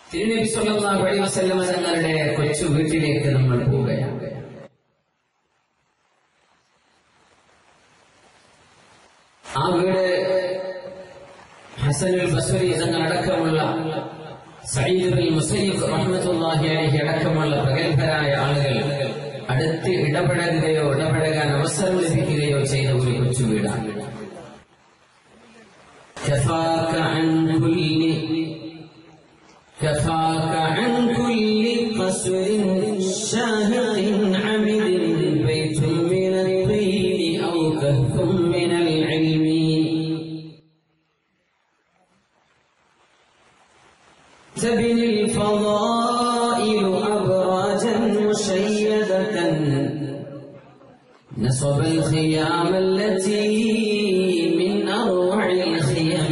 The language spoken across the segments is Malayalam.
തിരുനബി സല്ലല്ലാഹു അലൈഹി വസല്ലമ തങ്ങളുടെ കൊച്ചു വീട്ടിലേക്ക് നമ്മൾ പോവുകയാണ് ആ വീട് ഹസനുൽ ബസ്രി തങ്ങളടക്കമുള്ള സയ്യിദുൽ മുസയ്യിബ് റഹ്മത്തുള്ളാഹി അലൈഹി അടക്കമുള്ള പ്രഗത്ഭരായ ആളുകൾ അടുത്ത് ഇടപെടുകയോ ഇടപെടാൻ അവസരം ലഭിക്കുകയോ ചെയ്ത ഒരു കൊച്ചു വീടാണ് كفاك عن كل كفاك عن كل قصر شاهق عمد بيت من الطين أو كهف من العلم تبني الفضائل أبراجا مشيدة نصب الخيام التي من أروع الخيم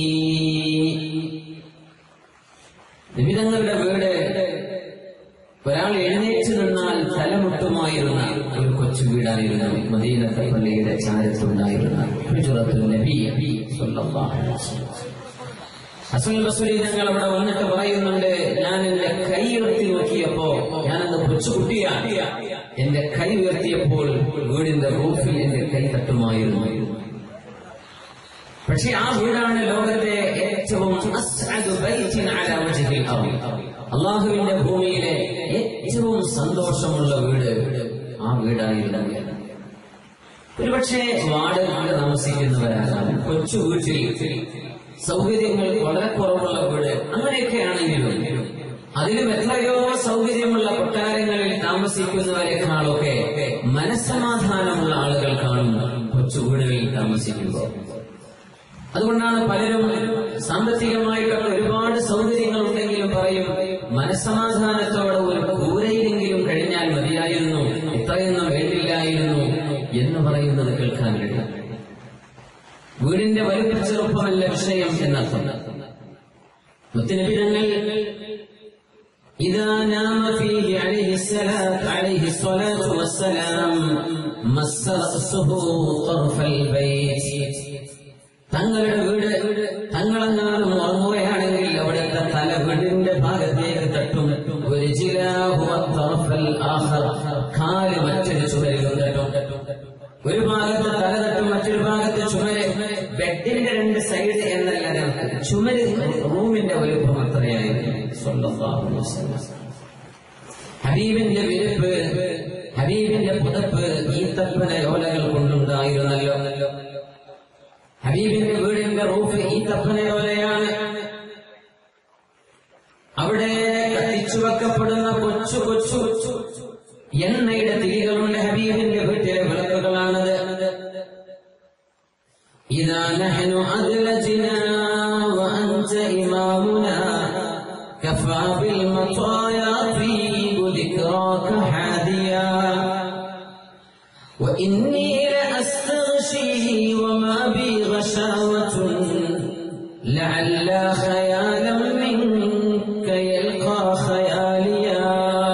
നിബിതങ്ങളുടെ വീട് ഒരാൾ എഴുന്നേറ്റ് നിന്നാൽ തലമുട്ടുമായിരുന്ന ഒരു കൊച്ചു വീടായിരുന്നു മദീനത്തെ പള്ളിയുടെ ചാരത്തുണ്ടായിരുന്ന ഹുജറത്തുൽ നബി സ്വല്ലല്ലാഹു അലൈഹി വസല്ലം. ഹസൻ ബസുരി ഞങ്ങൾ അവിടെ വന്നിട്ട് പറയുന്നുണ്ട് ഞാൻ എന്റെ കൈ ഉയർത്തി നോക്കിയപ്പോ ഞാനന്ന് കൊച്ചുകുട്ടിയാണ് എന്റെ കൈ ഉയർത്തിയപ്പോൾ വീടിന്റെ റൂഫിൽ എന്റെ കൈ തട്ടുമായിരുന്നു പക്ഷെ ആ വീടാണ് ലോകത്തെ ഏറ്റവും അസ്അദു ബൈത്തിൻ അലാ വജ്ഹിൽ അർള്. അള്ളാഹുവിന്റെ ഭൂമിയിലെ ഏറ്റവും സന്തോഷമുള്ള വീട് ആ വീടായിരുന്നു ഒരുപക്ഷെ വാടക താമസിക്കുന്നവരാകാം കൊച്ചു വീട്ടിൽ സൗകര്യങ്ങൾ വളരെ കുറവുള്ള വീട് അങ്ങനെയൊക്കെയാണെങ്കിലും അതിലും എത്രയോ സൗകര്യമുള്ള കൊട്ടാരങ്ങളിൽ താമസിക്കുന്നവരെക്കാളൊക്കെ മനസ്സമാധാനമുള്ള ആളുകൾ കാണുന്നു കൊച്ചു വീടുകളിൽ താമസിക്കുമ്പോൾ അതുകൊണ്ടാണ് പലരും സാമ്പത്തികമായിട്ടൊക്കെ ഒരുപാട് സൗകര്യങ്ങൾ ഉണ്ടെങ്കിലും പറയും മനസ്സമാധാനത്തോടെ ഒരു കൂരയിലെങ്കിലും കഴിഞ്ഞാൽ മതിയായിരുന്നു ഇത്രയൊന്നും വേണ്ടില്ലായിരുന്നു എന്ന് പറയുന്നത് കേൾക്കാൻ കഴിയും വീടിന്റെ വലുപ്പ ചെറുപ്പമല്ല വിഷയം എന്നർത്ഥം മുത്തനബിതങ്ങൾ إذا نام فيه عليه السلام عليه الصلاة والسلام مس رأسه طرف البيت തങ്ങളുടെ വീട് തങ്ങളെങ്ങാനും ഉറങ്ങുകയാണെങ്കിൽ അവിടുത്തെ തല വീടിന്റെ ഭാഗത്തേക്ക് തട്ടും ഒരു ജിലാഹു അത്തറഫൽ ആഖർ. കാല് മറ്റൊരു ചുമരിലും തട്ടും ഒരു ഭാഗത്ത് തല തട്ടും മറ്റൊരു ഭാഗത്ത് ചുമര് ബെഡിന്റെ രണ്ട് സൈഡ് എന്നല്ല നമുക്ക് ചുമര് റൂമിന്റെ വലുപ്പം അത്രയായിരുന്നു സ്വല്ലല്ലാഹു അലൈഹി വസല്ലം. ഹബീബിന്റെ വിരിപ്പ് ഹബീബിന്റെ പുതപ്പ് ഈത്തപ്പന ഓലകൾ കൊണ്ടുണ്ടായിരുന്നല്ലോ ഹബീബിന്റെ വീടിന്റെ റൂഫ് ഈ തപ്പനയോലെയാണ് അവിടെ കത്തിച്ചു വെക്കപ്പെടുന്ന കൊച്ചു കൊച്ചു എണ്ണയുടെ തിരികളുണ്ട് ഹബീബിന്റെ വീട്ടിലെ വിളക്കുകളാണത് إذا نحن أدلجنا وأنت إمامنا كفى بالمطايا طيب ذكراك حاديا وإني لأستغشي وما بي غشاوة لعل خيالا منك يلقى خياليا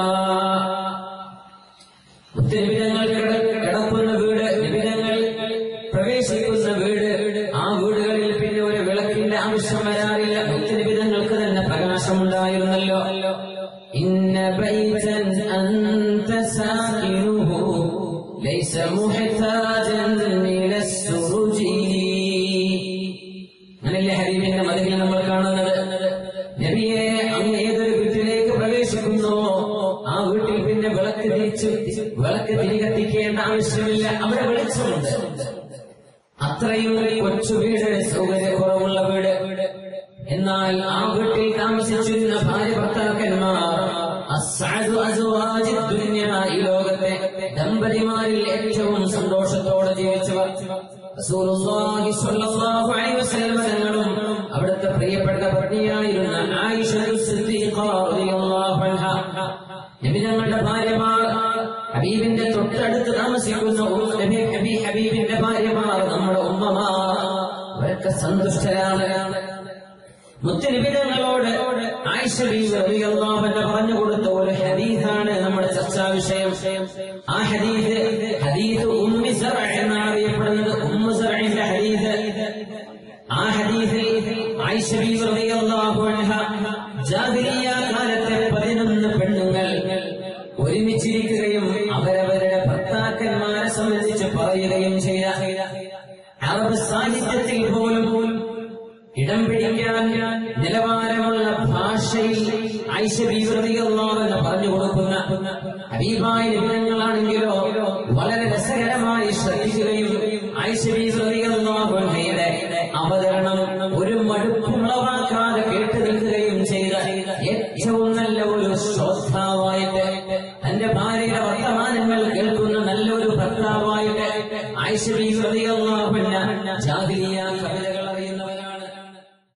ഉത്തരവിധങ്ങൾ കിടക്കുന്ന വീട് വിവിധങ്ങൾ പ്രവേശിക്കുന്ന വീട് ആ വീടുകളിൽ പിന്നെ ഒരു വിളക്കിന്റെ ആവശ്യം വരാറില്ല ഉത്തരവിധങ്ങൾക്ക് തന്നെ പ്രകാശമുണ്ടായിരുന്നല്ലോ ഇന്ന ബൈതൻ അന്ത സാകിനുഹു ليس محتاجا إلى السرج അങ്ങനല്ലേ ഹരീബിന്റെ മതിൽ നമ്മൾ കാണുന്നത് നബിയെ അങ്ങ് ഏതൊരു വീട്ടിലേക്ക് പ്രവേശിക്കുന്നോ ആ വീട്ടിൽ പിന്നെ വിളക്ക് തിരിച്ചു വിളക്ക് തിരി കത്തിക്കേണ്ട ആവശ്യമില്ല അവിടെ വെളിച്ചമുണ്ട് അത്രയും ഒരു കൊച്ചു വീട് സൗകര്യക്കുറവുള്ള വീട് എന്നാൽ ആ വീട്ടിൽ താമസിച്ചിരുന്ന ഭാര്യ ഭർത്താക്കന്മാർ അസ്അദു അസ്വാജി ദുനിയ ഈ ലോകത്തെ ദമ്പതിമാരിൽ ഏറ്റവും സന്തോഷത്തോടെ ജീവിച്ചവർ റസൂലുള്ളാഹി സ്വല്ലല്ലാഹു അലൈഹി വസല്ലം തങ്ങളും അവിടുത്തെ പ്രിയപ്പെട്ട പത്നിയായിരുന്ന ആയിഷ സിദ്ദീഖ റളിയല്ലാഹു അൻഹ നബി ഞങ്ങളുടെ ഭാര്യമാർ ഹബീബിന്റെ തൊട്ടടുത്ത് താമസിക്കുന്ന ഉമ്മ നബി ഹബീ ഹബീബിന്റെ ഭാര്യമാർ നമ്മുടെ ഉമ്മമാർ അവരൊക്കെ സന്തുഷ്ടരാണ് മുത്തനിബിതങ്ങളോട് ആയിഷ ബീവി റളിയല്ലാഹു അൻഹ പറഞ്ഞു കൊടുത്ത ഒരു ഹദീസാണ് നമ്മുടെ ചർച്ചാ വിഷയം ആ ഹദീസ് ഹദീസ് ഉമ്മി സറ എന്നാണ് അറിയപ്പെടുന്നത് ഉമ്മു സറഇന്റെ ഹദീസ് ആ ഹദീസിൽ ആയിഷ ബീവി റളിയല്ലാഹു അൻഹ ജാ ജാതിരിയ കാലത്തെ പതിനൊന്ന് പെണ്ണുങ്ങൾ ഒരുമിച്ചിരിക്കുകയും അവരവരുടെ ഭർത്താക്കന്മാരെ സംബന്ധിച്ച് പറയുകയും ചെയ്ത അറബ് സാഹിത്യത്തിൽ പോലും പോലും ഇടം പിടിക്കാൻ നിലവാരമുള്ള ഭാഷയിൽ ഐശ്വര്യവൃതികളെന്ന് പറഞ്ഞു കൊടുക്കുന്ന ഹബീബായ നിബിധങ്ങളാണെങ്കിലോ വളരെ രസകരമായി ശ്രദ്ധിക്കുകയും ഐശ്വര്യവൃതികളുടെ അവതരണം ഒരു മടുപ്പുളവാക്കാതെ കേട്ടു നിൽക്കുകയും ചെയ്ത ഏറ്റവും നല്ല ഒരു ശ്രോതാ